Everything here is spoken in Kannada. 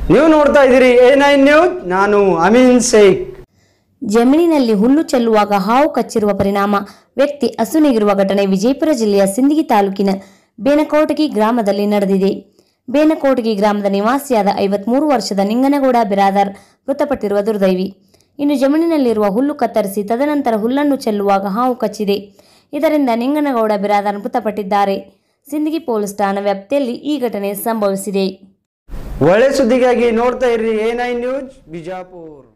ನೀವು ನೋಡ್ತಾ ಇದ್ದೀರಿ ಎ ನೈನ್ ನ್ಯೂಸ್ ನಾನು ಅಮೀನ್ ಶೇಖ್ ಜಮೀನಿನಲ್ಲಿ ಹುಲ್ಲು ಚೆಲ್ಲುವಾಗ ಹಾವು ಕಚ್ಚಿರುವ ಪರಿಣಾಮ ವ್ಯಕ್ತಿ ಅಸುನೀಗಿರುವ ಘಟನೆ ವಿಜಯಪುರ ಜಿಲ್ಲೆಯ ಸಿಂದಗಿ ತಾಲೂಕಿನ ಬೇನಕೋಟಗಿ ಗ್ರಾಮದಲ್ಲಿ ನಡೆದಿದೆ ಬೇನಕೋಟಗಿ ಗ್ರಾಮದ ನಿವಾಸಿಯಾದ ಐವತ್ಮೂರು ವರ್ಷದ ನಿಂಗನಗೌಡ ಬಿರಾದರ್ ಮೃತಪಟ್ಟಿರುವ ದುರ್ದೈವಿ ಇನ್ನು ಜಮೀನಿನಲ್ಲಿರುವ ಹುಲ್ಲು ಕತ್ತರಿಸಿ ತದನಂತರ ಹುಲ್ಲನ್ನು ಚೆಲ್ಲುವಾಗ ಹಾವು ಕಚ್ಚಿದೆ ಇದರಿಂದ ನಿಂಗನಗೌಡ ಬಿರಾದರ್ ಮೃತಪಟ್ಟಿದ್ದಾರೆ ಸಿಂದಗಿ ಪೊಲೀಸ್ ಠಾಣಾ ವ್ಯಾಪ್ತಿಯಲ್ಲಿ ಈ ಘಟನೆ ಸಂಭವಿಸಿದೆ ಒಳ್ಳೆ ಸುದ್ದಿಗಾಗಿ ನೋಡ್ತಾ ಇರ್ರಿ ಎ ನೈನ್ ನ್ಯೂಸ್ ಬಿಜಾಪುರ್